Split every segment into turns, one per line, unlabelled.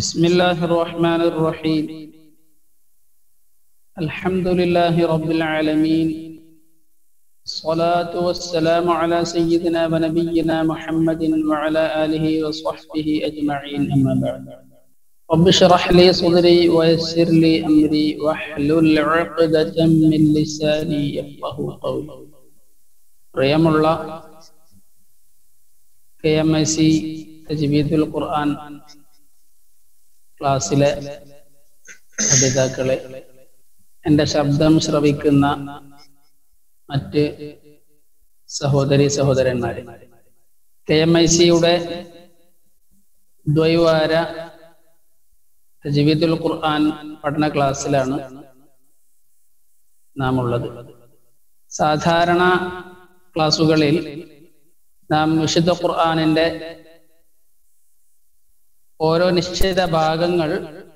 بسم الله الرحمن الرحيم الحمد لله رب العالمين الصلاة والسلام على سيدنا ونبينا محمد وعلى آله وصحبه أجمعين أما بعد رب اشرح لي صدري ويسر لي أمري واحلل عقدة من لساني يفقه قولي പ്രിയമുള്ള K M I C തജ്വീദുൽ ഖുർആൻ ക്ലാസ്സിലെ പഠിതാക്കളെ എൻ്റെ ശബ്ദം ശ്രവിക്കുന്ന മറ്റ് സഹോദരി സഹോദരന്മാരെ കെ എം ഐ സിയുടെ ദ്വൈവാര തജ്വീദുൽ ഖുർആൻ പഠന ക്ലാസ്സിലാണ് നാം ഉള്ളത് സാധാരണ ക്ലാസ്സുകളിൽ നാം വിശുദ്ധ ഖുർആാനിന്റെ ഓരോ നിശ്ചിത ഭാഗങ്ങൾ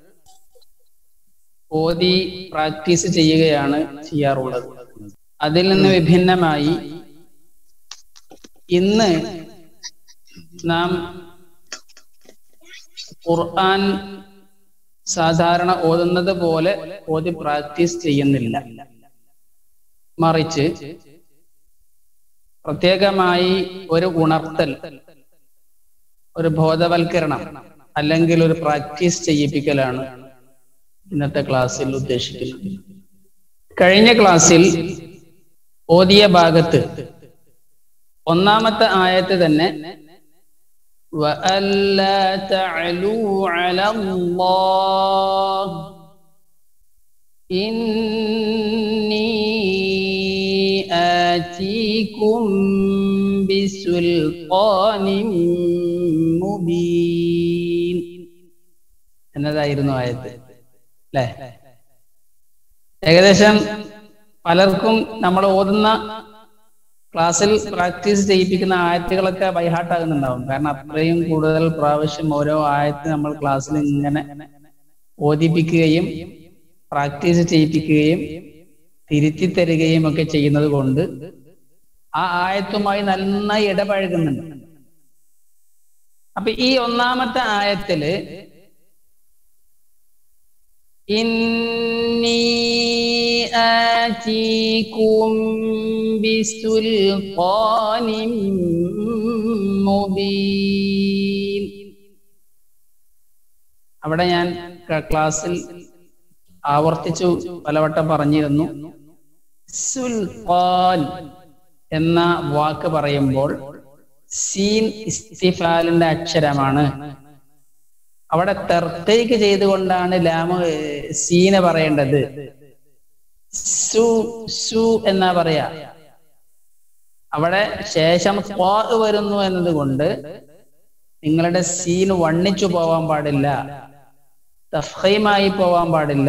ഓതി പ്രാക്ടീസ് ചെയ്യുകയാണ് ചെയ്യാറുള്ളത് അതിൽ നിന്ന് വിഭിന്നമായി ഇന്ന് നാം ഖുർആൻ സാധാരണ ഓതുന്നത് പോലെ ഓതി പ്രാക്ടീസ് ചെയ്യുന്നില്ല മറിച്ച് പ്രത്യേകമായി ഒരു ഉണർത്തൽ ഒരു ബോധവൽക്കരണം അല്ലെങ്കിൽ ഒരു പ്രാക്ടീസ് ചെയ്യിപ്പിക്കലാണ് ഇന്നത്തെ ക്ലാസ്സിൽ ഉദ്ദേശിക്കുന്നത് കഴിഞ്ഞ ക്ലാസ്സിൽ ഓതിയ ഭാഗത്ത് ഒന്നാമത്തെ ആയത്ത് തന്നെ وَأَلَّا تَعْلُوا عَلَى اللَّهِ إِنِّي آتيكم بسلطان മുബീൻ എന്നതായിരുന്നു ആയത് അല്ലേ ഏകദേശം പലർക്കും നമ്മൾ ഓതുന്ന ക്ലാസ്സിൽ പ്രാക്ടീസ് ചെയ്യിപ്പിക്കുന്ന ആയത്തുകളൊക്കെ ബൈഹാട്ടാകുന്നുണ്ടാവും കാരണം അത്രയും കൂടുതൽ പ്രാവശ്യം ഓരോ ആയത്ത് നമ്മൾ ക്ലാസ്സിൽ ഇങ്ങനെ ഓദിപ്പിക്കുകയും പ്രാക്ടീസ് ചെയ്യിപ്പിക്കുകയും തിരുത്തി തരികയും ഒക്കെ ചെയ്യുന്നത് കൊണ്ട് ആ ആയത്തുമായി നന്നായി ഇടപഴകുന്നുണ്ട് അപ്പൊ ഈ ഒന്നാമത്തെ ആയത്തില് ഇന്നി ആതീകും ബിസുൽഖാനിൻ മുബീൻ അവിടെ ഞാൻ ക്ലാസ്സിൽ ആവർത്തിച്ചു പലവട്ടം പറഞ്ഞിരുന്നു സുൽഖാൻ എന്ന വാക്ക് പറയുമ്പോൾ സീൻ ഇസ്തിഫാലിന്റെ അക്ഷരമാണ് അവിടെ തെർത്തേക്ക് ചെയ്തുകൊണ്ടാണ് ലാമ് സീന പറയേണ്ടത് സു സു എന്നാ പറയാ അവിടെ ശേഷം വരുന്നു എന്നതുകൊണ്ട് നിങ്ങളുടെ സീൻ വണ്ണിച്ചു പോവാൻ പാടില്ല തഫീമായി പോവാൻ പാടില്ല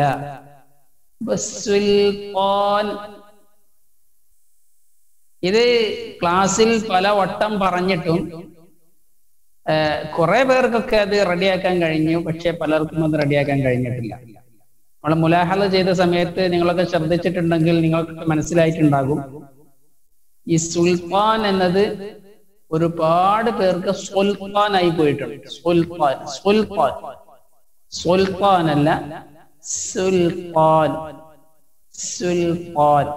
ഇത് ക്ലാസ്സിൽ പല വട്ടം പറഞ്ഞിട്ടും കുറെ പേർക്കൊക്കെ അത് റെഡിയാക്കാൻ കഴിഞ്ഞു പക്ഷെ പലർക്കും അത് റെഡിയാക്കാൻ കഴിഞ്ഞിട്ടില്ല നമ്മൾ മുലാഹല ചെയ്ത സമയത്ത് നിങ്ങളൊക്കെ ശ്രദ്ധിച്ചിട്ടുണ്ടെങ്കിൽ നിങ്ങൾക്ക് മനസ്സിലായിട്ടുണ്ടാകും ഈ സുൽത്താൻ എന്നത് ഒരുപാട് പേർക്ക് സുൽത്താൻ ആയി പോയിട്ടുണ്ട് സുൽത്താൻ സുൽത്താൻ സുൽത്താൻ അല്ല സുൽത്താൻ സുൽത്താൻ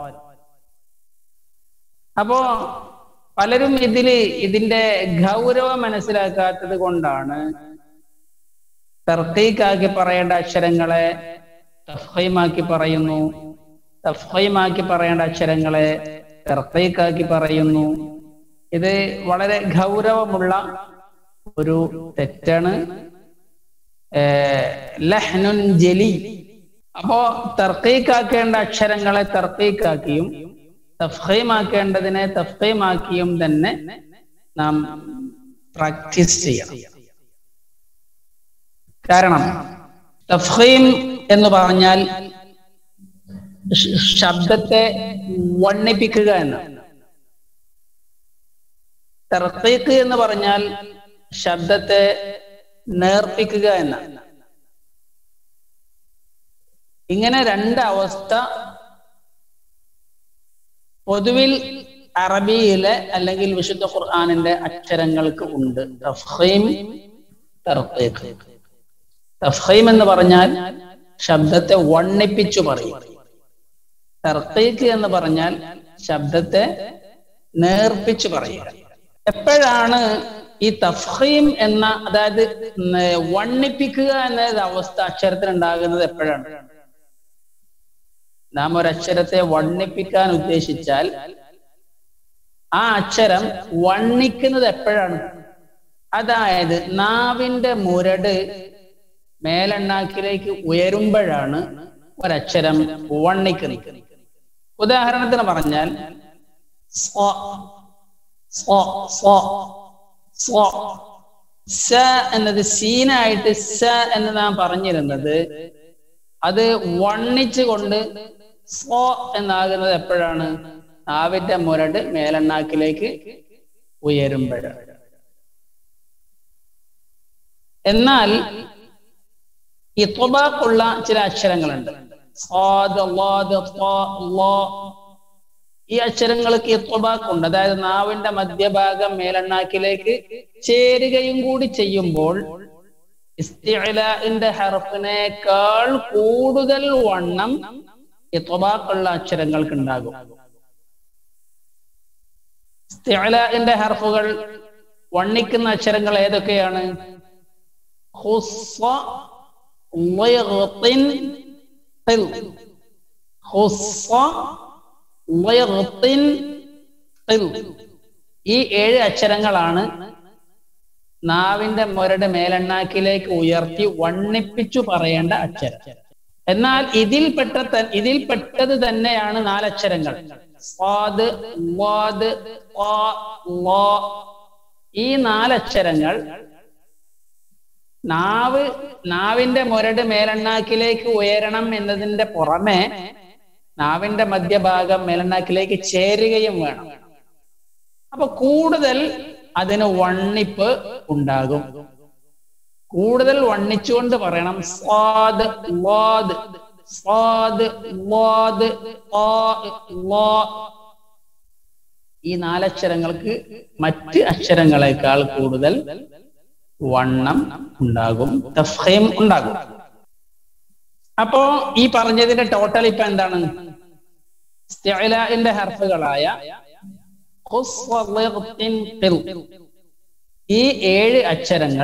അപ്പോ പലരും ഇതില് ഇതിന്റെ ഗൗരവം മനസ്സിലാക്കാത്തത് കൊണ്ടാണ് തർക്കീക്കാക്കി പറയേണ്ട അക്ഷരങ്ങളെ തഫ്ഹൈമാക്കി പറയുന്നു തഫ്ഹൈമാക്കി പറയേണ്ട അക്ഷരങ്ങളെ തർക്കീക്കാക്കി പറയുന്നു ഇത് വളരെ ഗൗരവമുള്ള ഒരു തെറ്റാണ് ലഹ്നുൻ ജലി അപ്പോ തർക്കീക്കാക്കേണ്ട അക്ഷരങ്ങളെ തർക്കീക്കാക്കിയും തഫീമാക്കേണ്ടതിനെ തഫീമാക്കിയും തന്നെ നാം പ്രാക്ടീസ് ചെയ്യണം കാരണം തഫീം എന്ന് പറഞ്ഞാൽ ശബ്ദത്തെ വണ്ണിപ്പിക്കുക എന്നാണ് തർക്കീക്ക് എന്ന് പറഞ്ഞാൽ ശബ്ദത്തെ നേർപ്പിക്കുക എന്നാണ് ഇങ്ങനെ രണ്ട് അവസ്ഥ പൊതുവിൽ അറബിയിലെ അല്ലെങ്കിൽ വിശുദ്ധ ഖുർആാനിന്റെ അക്ഷരങ്ങൾക്ക് ഉണ്ട് തഫീം തർക്കീഖ് തഫ്ഹീം എന്ന് പറഞ്ഞാൽ ശബ്ദത്തെ വണ്ണിപ്പിച്ചു പറയും തർക്കീക്ക് എന്ന് പറഞ്ഞാൽ ശബ്ദത്തെ നേർപ്പിച്ചു പറയുക എപ്പോഴാണ് ഈ തഫ്ഹീം എന്ന അതായത് വണ്ണിപ്പിക്കുക എന്ന അവസ്ഥ അക്ഷരത്തിന് ഉണ്ടാകുന്നത് എപ്പോഴാണ് നാം ഒരക്ഷരത്തെ വണ്ണിപ്പിക്കാൻ ഉദ്ദേശിച്ചാൽ ആ അക്ഷരം വണ്ണിക്കുന്നത് എപ്പോഴാണ് അതായത് നാവിന്റെ മുരട് മേലെണ്ണാക്കിലേക്ക് ഉയരുമ്പോഴാണ് ഒരക്ഷരം വണ്ണിക്കുന്നത് ഉദാഹരണത്തിന് പറഞ്ഞാൽ സ എന്നത് സീനായിട്ട് സ എന്ന് നാം പറഞ്ഞിരുന്നത് അത് വണ്ണിച്ചുകൊണ്ട് സോ എന്നാകുന്നത് എപ്പോഴാണ് നാവിന്റെ മുരട് മേലെണ്ണാക്കിലേക്ക് ഉയരുമ്പോഴാണ് എന്നാൽ ഈ തൊബാക്കുള്ള ചില അക്ഷരങ്ങളുണ്ട് ഈ അക്ഷരങ്ങൾക്ക് ഇത്തൊബാക്കുണ്ട് അതായത് നാവിന്റെ മധ്യഭാഗം മേലെണ്ണാക്കിലേക്ക് ചേരുകയും കൂടി ചെയ്യുമ്പോൾ ഇസ്തിഅലാന്റെ ഹർഫിനേക്കാൾ കൂടുതൽ വണ്ണം ഇത്തൊബാക്കുള്ള അക്ഷരങ്ങൾക്ക് ഉണ്ടാകും ഇസ്തിഅലാന്റെ ഹർഫുകൾ വണ്ണിക്കുന്ന അക്ഷരങ്ങൾ ഏതൊക്കെയാണ് ഖുസ്സ വയഗ്തിൻ ഖിൽ ഖുസ്സ വയഗ്തിൻ ഖിൽ ഈ ഏഴ് അക്ഷരങ്ങളാണ് നാവിന്റെ മുരട് മേലെണ്ണാക്കിലേക്ക് ഉയർത്തി വണ്ണിപ്പിച്ചു പറയേണ്ട അക്ഷരം എന്നാൽ ഇതിൽപ്പെട്ട ഇതിൽപ്പെട്ടത് തന്നെയാണ് നാലക്ഷരങ്ങൾ സ്വാദ് വാദ് ഈ നാലക്ഷരങ്ങൾ നാവ് നാവിന്റെ മുരട് മേലെണ്ണാക്കിലേക്ക് ഉയരണം എന്നതിന്റെ പുറമെ നാവിന്റെ മധ്യഭാഗം മേലെണ്ണാക്കിലേക്ക് ചേരുകയും വേണം അപ്പൊ കൂടുതൽ അതിന് വണ്ണിപ്പ് ഉണ്ടാകും കൂടുതൽ വണ്ണിച്ചുകൊണ്ട് പറയണം സ്വാദ് വാദ് സ്വാദ് വാദ് ഈ നാലക്ഷരങ്ങൾക്ക് മറ്റ് അക്ഷരങ്ങളെക്കാൾ കൂടുതൽ വണ്ണം ഉണ്ടാകും തഫ്ഹീം ഉണ്ടാകും അപ്പോ ഈ പറഞ്ഞതിന്റെ ടോട്ടൽ ഇപ്പൊ എന്താണ് ഇസ്തിഅലാന്റെ ഹർഫുകളായ ഈ ഏഴ് അക്ഷരങ്ങൾ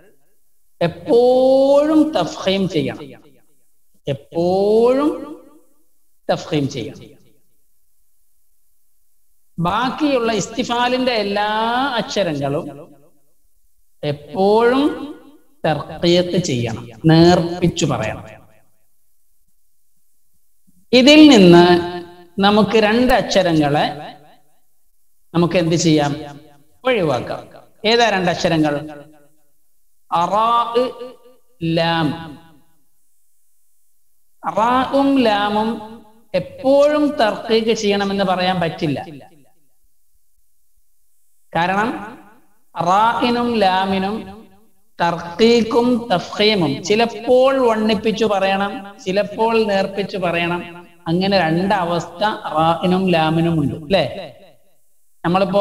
എപ്പോഴും തഫ്ഹീം ചെയ്യണം എപ്പോഴും തഫ്ഹീം ചെയ്യണം ബാക്കിയുള്ള ഇസ്തിഫാലിന്റെ എല്ലാ അക്ഷരങ്ങളും എപ്പോഴും തർക്കീത്ത് ചെയ്യണം നേർപ്പിച്ചു പറയണം ഇതിൽ നിന്ന് നമുക്ക് രണ്ട് അക്ഷരങ്ങളെ നമുക്ക് എന്ത് ചെയ്യാം ഒഴിവാക്കാം ഏതാ രണ്ടക്ഷരങ്ങൾ അറാ ലാം അറാവും ലാമും എപ്പോഴും തർക്കീക്ക് ചെയ്യണമെന്ന് പറയാൻ പറ്റില്ല കാരണം റായിനും ലാമിനും തർക്കീക്കും തഫീമും ചിലപ്പോൾ വണ്ണിപ്പിച്ചു പറയണം ചിലപ്പോൾ നേർപ്പിച്ചു പറയണം അങ്ങനെ രണ്ടവസ്ഥ റായിനും ലാമിനും ഉണ്ട് അല്ലെ നമ്മളിപ്പോ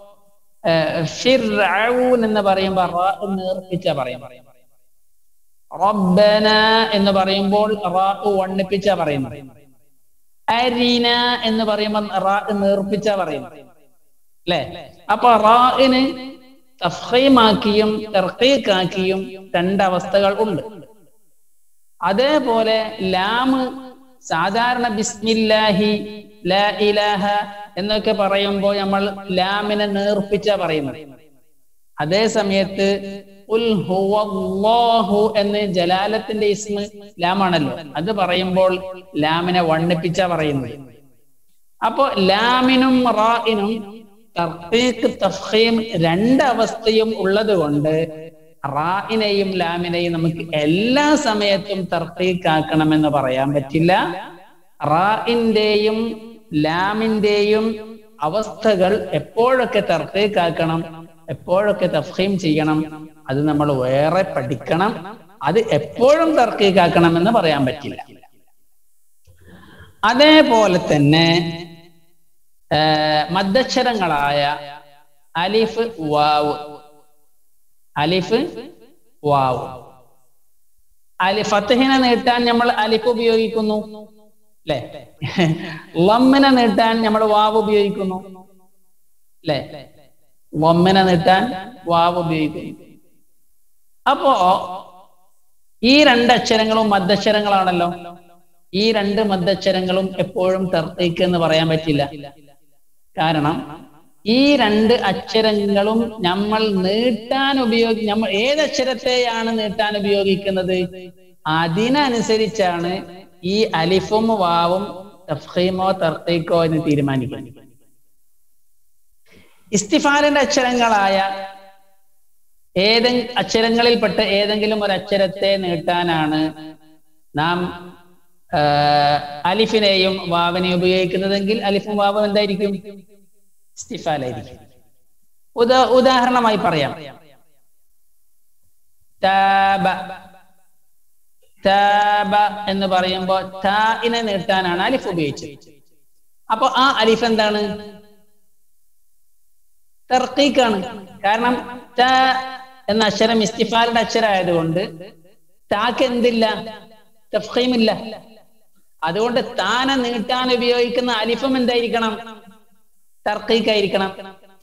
ഷിർഊൻ എന്ന് പറയുമ്പോ റാ നേർപ്പിച്ച പറയും റബ്ബന എന്ന് പറയുമ്പോൾ റാ വണ്ണിപ്പിച്ച പറയുന്നത് അരീന എന്ന് പറയുമ്പോൾ റാ നേർപ്പിച്ച പറയുന്നത് അല്ലെ അപ്പൊ റാഇന് തഫീമാക്കിയും തെർക്കീക്കാക്കിയും രണ്ടവസ്ഥകൾ ഉണ്ട് അതേപോലെ ലാമ് സാധാരണ ബിസ്മില്ലാഹി ലാ ഇലാഹ എന്നൊക്കെ പറയുമ്പോൾ നമ്മൾ ലാമിനെ നേർപ്പിച്ച പറയുന്നത് അതേ സമയത്ത് ഉൽ ഹുവല്ലാഹു എന്ന് ജലാലത്തിന്റെ ഇസ്മ ലാമാണല്ലോ അത് പറയുമ്പോൾ ലാമിനെ വണ്ണിപ്പിച്ച പറയുന്നത് അപ്പോ ലാമിനും റായിനും തർക്കീക്ക് തഫീം രണ്ടവസ്ഥയും ഉള്ളത് കൊണ്ട് റായിനെയും ലാമിനെയും നമുക്ക് എല്ലാ സമയത്തും തർക്കീക്കാക്കണമെന്ന് പറയാൻ പറ്റില്ല റായിന്റെയും ലാമിന്റെയും അവസ്ഥകൾ എപ്പോഴൊക്കെ തർക്കീക്കാക്കണം എപ്പോഴൊക്കെ തഫീം ചെയ്യണം അത് നമ്മൾ വേറെ പഠിക്കണം അത് എപ്പോഴും തർക്കീക്കാക്കണമെന്ന് പറയാൻ പറ്റില്ല അതേപോലെ തന്നെ മദ്ദക്ഷരങ്ങളായ അലിഫ് വാവ് അലിഫ് വാവ് അലി ഫത്തഹിനെ നീട്ടാൻ നമ്മൾ അലിഫ് ഉപയോഗിക്കുന്നു അല്ലെ ലമ്മിനെ നീട്ടാൻ നമ്മൾ വാവ് ഉപയോഗിക്കുന്നു അല്ലെ ലമ്മിനെ നീട്ടാൻ വാവ് ഉപയോഗിക്കുന്നു അപ്പോ ഈ രണ്ട് അക്ഷരങ്ങളും മദ്ദക്ഷരങ്ങളാണല്ലോ ഈ രണ്ട് മദ്ദക്ഷരങ്ങളും എപ്പോഴും തർത്തീക്ക് എന്ന് പറയാൻ പറ്റില്ല കാരണം ഈ രണ്ട് അക്ഷരങ്ങളും നമ്മൾ നീട്ടാൻ ഉപയോഗി നമ്മൾ ഏത് അക്ഷരത്തെയാണ് നീട്ടാൻ ഉപയോഗിക്കുന്നത് അതിനനുസരിച്ചാണ് ഈ അലിഫും വാവും തഫീമോ തർത്തീക്കോ എന്ന് തീരുമാനിക്കുന്നത് ഇസ്തിഫാലിന്റെ അക്ഷരങ്ങളായ ഏതെ അക്ഷരങ്ങളിൽപ്പെട്ട് ഏതെങ്കിലും ഒരു അക്ഷരത്തെ നീട്ടാനാണ് നാം അലിഫിനെയും വാവിനെയും ഉപയോഗിക്കുന്നതെങ്കിൽ അലിഫും വാവും എന്തായിരിക്കും ഇസ്തിഫാലായിരിക്കും ഉദാ ഉദാഹരണമായി പറയാം താബ താബ എന്ന് പറയുമ്പോ താഇനെ നീട്ടാനാണ് അലിഫ് ഉപയോഗിച്ചത് അപ്പൊ ആ അലിഫ് എന്താണ് തർക്കീക്കാണ് കാരണം ത എന്ന അക്ഷരം ഇസ്തിഫാലിന്റെ അക്ഷരമായതുകൊണ്ട് താക്ക് എന്തില്ല തഫീമില്ല അതുകൊണ്ട് താനെ നീട്ടാൻ ഉപയോഗിക്കുന്ന അലിഫം എന്തായിരിക്കണം തർക്കീക്കായിരിക്കണം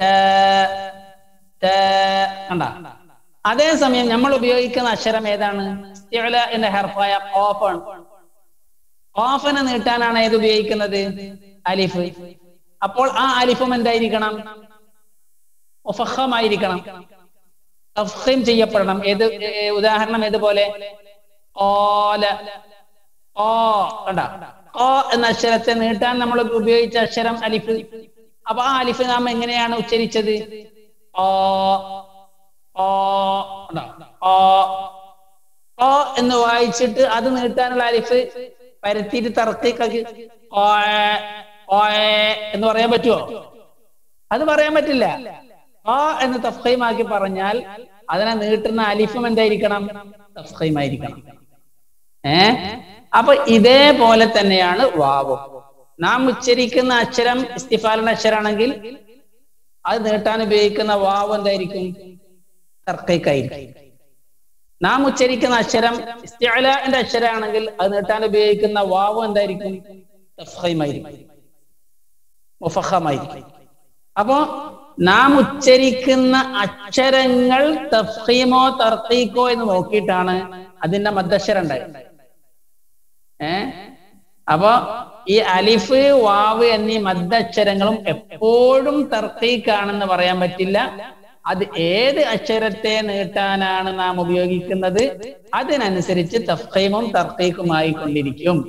കണ്ട അതേസമയം നമ്മൾ ഉപയോഗിക്കുന്ന അക്ഷരം ഏതാണ് എന്ന ഹെർഫായ ഓഫാണ് ഓഫനെ നീട്ടാനാണ് ഏത് ഉപയോഗിക്കുന്നത് അലിഫ് അപ്പോൾ ആ അലിഫും എന്തായിരിക്കണം ഒഫഹമായിരിക്കണം തഫീം ചെയ്യപ്പെടണം ഏത് ഉദാഹരണം ഏതുപോലെ ഓല ഓ കണ്ട ഓ എന്ന അക്ഷരത്തെ നീട്ടാൻ നമ്മൾ ഉപയോഗിച്ച അക്ഷരം അലിഫ് അപ്പൊ ആ അലിഫ് നാം എങ്ങനെയാണ് ഉച്ചരിച്ചത് ഓ ഓ ഓ ഓ എന്ന് വായിച്ചിട്ട് അത് നീട്ടാനുള്ള അലിഫ് പരത്തിയിട്ട് തറത്തേക്കാക്കി ഓ ഓ എന്ന് പറയാൻ പറ്റുമോ അത് പറയാൻ പറ്റില്ല ആ എന്ന് തഫ്ഹീമാക്കി പറഞ്ഞാൽ അതിനെ നീട്ടുന്ന അലിഫും എന്തായിരിക്കണം തഫ്ഹീമായിരിക്കണം ഏ അപ്പൊ ഇതേപോലെ തന്നെയാണ് വാവും നാം ഉച്ചരിക്കുന്ന അക്ഷരം ഇസ്തിഫാലിന്റെ അക്ഷരാണെങ്കിൽ അത് നീട്ടാൻ ഉപയോഗിക്കുന്ന വാവ് എന്തായിരിക്കും തർക്കൈക്കായിരിക്കും നാം ഉച്ചരിക്കുന്ന അക്ഷരം ഇസ്തിഅലാന്റെ അക്ഷരമാണെങ്കിൽ അത് നീട്ടാൻ ഉപയോഗിക്കുന്ന വാവ് എന്തായിരിക്കും തഫ്ഹീമായിരിക്കും മുഫഹമായിരിക്കും അപ്പോ നാം ഉച്ചരിക്കുന്ന അക്ഷരങ്ങൾ തഫീമോ തർക്കീക്കോ എന്ന് നോക്കിയിട്ടാണ് അതിന്റെ മദ്ദക്ഷരം ഉണ്ടായത് ഏ അപ്പോ ഈ അലിഫ് വാവ് എന്നീ മദ്ദക്ഷരങ്ങളും എപ്പോഴും തർക്കീക്കാണെന്ന് പറയാൻ പറ്റില്ല അത് ഏത് അക്ഷരത്തെ നീട്ടാനാണ് നാം ഉപയോഗിക്കുന്നത് അതിനനുസരിച്ച് തഫീമും തർക്കീക്കുമായി കൊണ്ടിരിക്കും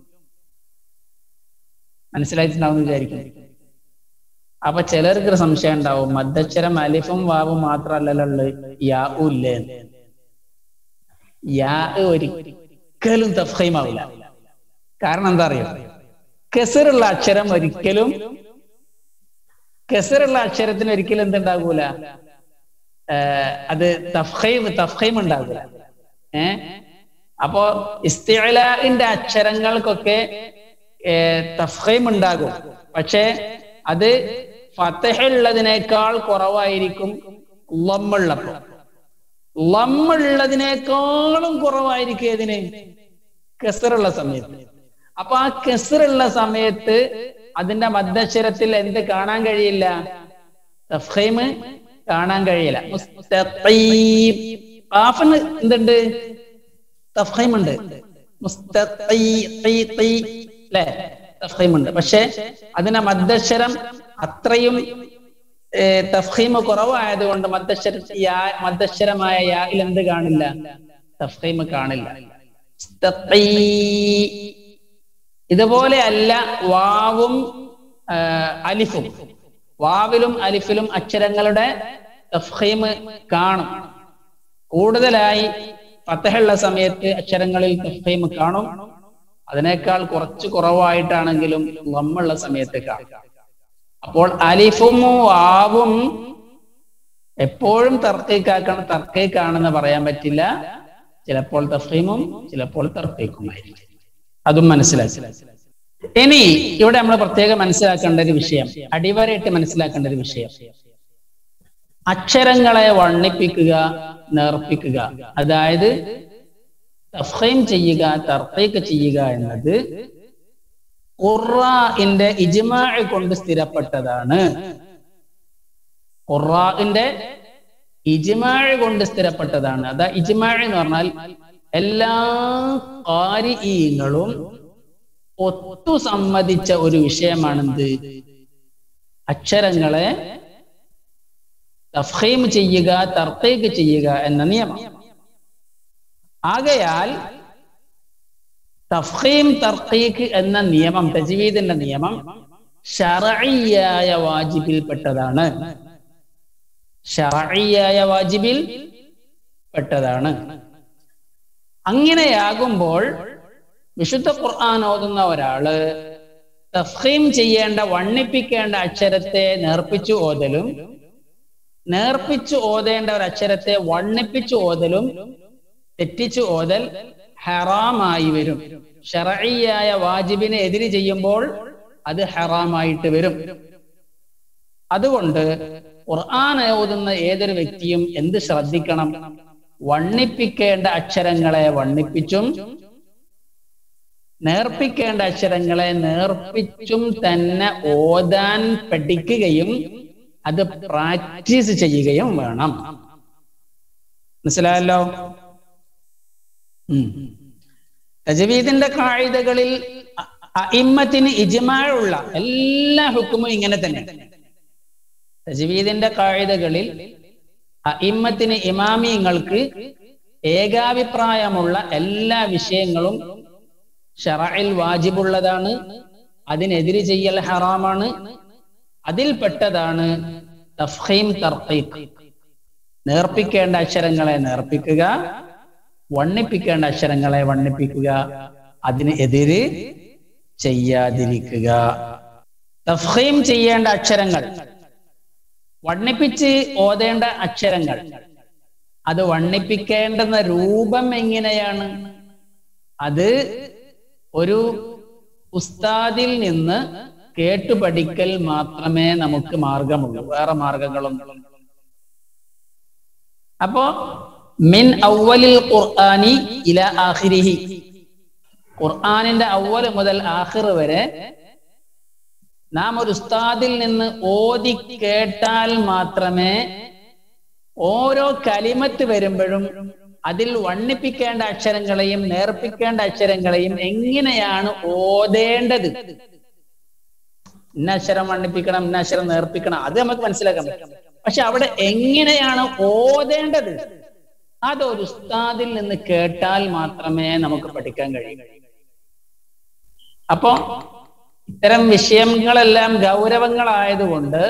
മനസ്സിലായിട്ടുണ്ടാവും വിചാരിക്കുന്നു അപ്പൊ ചിലർക്ക് സംശയം ഉണ്ടാവും മദ്ദക്ഷരം അലിഫും വാവും മാത്രല്ലല്ലോ യാ ഇല്ലേ യാ ഒരിക്കലും തഫീമാവില്ല കാരണം എന്താ അറിയോ കെസറുള്ള അക്ഷരം ഒരിക്കലും കെസറുള്ള അക്ഷരത്തിന് ഒരിക്കലും എന്തുണ്ടാകൂല അത് തഫീം തഫീം ഉണ്ടാകൂല ഏ അപ്പോ ഇസ്തിഅലാന്റെ അക്ഷരങ്ങൾക്കൊക്കെ തഫീം ഉണ്ടാകും പക്ഷേ അത് ഫത്തഹുള്ളതിനേക്കാൾ കുറവായിരിക്കും ലമ്മുള്ളപ്പോ ലമ്മുള്ളതിനേക്കാളും കുറവായിരിക്കും ഏതിന് കെസറുള്ള സമയത്ത് അപ്പൊ ആ കെസറുള്ള സമയത്ത് അതിന്റെ മധ്യക്ഷരത്തിൽ എന്ത് കാണാൻ കഴിയില്ല തഫീമ് കാണാൻ കഴിയില്ല മുസ്തഖീം ആഫിന് എന്തുണ്ട് തഫീമുണ്ട് അല്ലേ തഫീമുണ്ട് പക്ഷെ അതിന്റെ മദ്ദക്ഷരം അത്രയും തഫീമ് കുറവായതുകൊണ്ട് മദ്ദക്ഷര മദ്ദക്ഷരമായ യായിൽ എന്ത് കാണില്ല തഫീമ് കാണില്ല ഇതുപോലെ അല്ല വാവും അലിഫും വാവിലും അലിഫിലും അക്ഷരങ്ങളുടെ തഫീമ് കാണും കൂടുതലായി ഫത്തഹുള്ള സമയത്ത് അക്ഷരങ്ങളിൽ തഫീമ് കാണും അതിനേക്കാൾ കുറച്ച് കുറവായിട്ടാണെങ്കിലും നമ്മുള്ള സമയത്ത് കാണും അപ്പോൾ അലിഫും വാവും എപ്പോഴും തർക്കൈക്കാക്കണം തർക്കൈക്കാണെന്ന് പറയാൻ പറ്റില്ല ചിലപ്പോൾ തഫീമും ചിലപ്പോൾ തർക്കൈക്കുമായിരിക്കും അതും മനസ്സിലാക്കി ഇനി ഇവിടെ നമ്മൾ പ്രത്യേകം മനസ്സിലാക്കേണ്ട ഒരു വിഷയം അടിവരയിട്ട് മനസ്സിലാക്കേണ്ട ഒരു വിഷയം അക്ഷരങ്ങളെ വർണ്ണിപ്പിക്കുക നേർപ്പിക്കുക അതായത് തഫ്ഹീം ചെയ്യുക തർക്കീക്ക് ചെയ്യുക എന്നത് ഖുറാന്റെ ഇജ്മാ കൊണ്ട് സ്ഥിരപ്പെട്ടതാണ് ഖുറാന്റെ ഇജ്മാ കൊണ്ട് സ്ഥിരപ്പെട്ടതാണ് അതാ ഇജ്മാ എന്ന് പറഞ്ഞാൽ എല്ലാ കാരികളും ഒത്തു സമ്മതിച്ച ഒരു വിഷയമാണെന്ത് അക്ഷരങ്ങളെ തഫ്ഹീം ചെയ്യുക തർക്കീക്ക് ചെയ്യുക എന്ന നിയമം ആകയാൽ തഫ്ഹീം തർക്കീക്ക് എന്ന നിയമം തജ്വീദിന്റെ നിയമം ഷറഈയായ വാജിബിൽപ്പെട്ടതാണ് ഷറഈയായ വാജിബിൽ പെട്ടതാണ് അങ്ങനെയാകുമ്പോൾ വിശുദ്ധ ഖുർആൻ ഓതുന്ന ഒരാള് തഫ്ഹീം ചെയ്യേണ്ട വണ്ണിപ്പിക്കേണ്ട അക്ഷരത്തെ നേർപ്പിച്ചു ഓതലും നേർപ്പിച്ചു ഓതേണ്ട ഒരു അക്ഷരത്തെ വണ്ണിപ്പിച്ചു ഓതലും തെറ്റിച്ചു ഓതൽ ഹറാമായി വരും ഷറഈയായ വാജിബിനെ എതിര് ചെയ്യുമ്പോൾ അത് ഹറാമായിട്ട് വരും അതുകൊണ്ട് ഖുർആൻ ഓതുന്ന ഏതൊരു വ്യക്തിയും എന്ത് ശ്രദ്ധിക്കണം വണ്ണിപ്പിക്കേണ്ട അക്ഷരങ്ങളെ വണ്ണിപ്പിച്ചും നേർപ്പിക്കേണ്ട അക്ഷരങ്ങളെ നേർപ്പിച്ചും തന്നെ ഓതാൻ പഠിക്കുകയും അത് പ്രാക്ടീസ് ചെയ്യുകയും വേണം മനസ്സിലായല്ലോ തജവീദിന്റെ കായികകളിൽ ഇമ്മത്തിന് ഇജ്മാഴുള്ള എല്ലാ ഹുക്കുമും ഇങ്ങനെ തന്നെ തജവീദിന്റെ കായികകളിൽ ഇമ്മത്തിന് ഇമാമിയങ്ങൾക്ക് ഏകാഭിപ്രായമുള്ള എല്ലാ വിഷയങ്ങളും ഷറയിൽ വാജിബുള്ളതാണ് അതിനെതിര് ചെയ്യൽ ഹറാമാണ് അതിൽപ്പെട്ടതാണ് തഫ്ഹീം തർക്കീഖ് നേർപ്പിക്കേണ്ട അക്ഷരങ്ങളെ നേർപ്പിക്കുക വണ്ണിപ്പിക്കേണ്ട അക്ഷരങ്ങളെ വണ്ണിപ്പിക്കുക അതിന് എതിര് ചെയ്യാതിരിക്കുക തഫ്ഹീം ചെയ്യേണ്ട അക്ഷരങ്ങൾ വണ്ണിപ്പിച്ച് ഓതേണ്ട അക്ഷരങ്ങൾ അത് വണ്ണിപ്പിക്കേണ്ടുന്ന രൂപം എങ്ങനെയാണ് അത് ഒരു ഉസ്താദിൽ നിന്ന് കേട്ടു പഠിക്കൽ മാത്രമേ നമുക്ക് മാർഗമുള്ളൂ വേറെ മാർഗങ്ങളൊന്നും അപ്പോ മിൻ ഔവലിൽ ഖുർആനി ഇല ആഖിരിഹി ഖുർആനിന്റെ ഔവൽ മുതൽ ആഖിർ വരെ നാം ഒരു ഉസ്താദിൽ നിന്ന് ഓതി കേട്ടാൽ മാത്രമേ ഓരോ കലിമത്ത് വരുമ്പോഴും അതിൽ വണ്ണിപ്പിക്കേണ്ട അക്ഷരങ്ങളെയും നേർപ്പിക്കേണ്ട അക്ഷരങ്ങളെയും എങ്ങനെയാണ് ഓതേണ്ടത് ഇന്ന അക്ഷരം വണ്ണിപ്പിക്കണം ഇന്ന അക്ഷരം നേർപ്പിക്കണം അത് നമുക്ക് മനസ്സിലാക്കാൻ പറ്റും പക്ഷെ അവിടെ എങ്ങനെയാണ് ഓതേണ്ടത് അത് ഒരു ഉസ്താദിൽ നിന്ന് കേട്ടാൽ മാത്രമേ നമുക്ക് പഠിക്കാൻ കഴിയൂ അപ്പോ ഇത്തരം വിഷയങ്ങളെല്ലാം ഗൗരവങ്ങളായതുകൊണ്ട്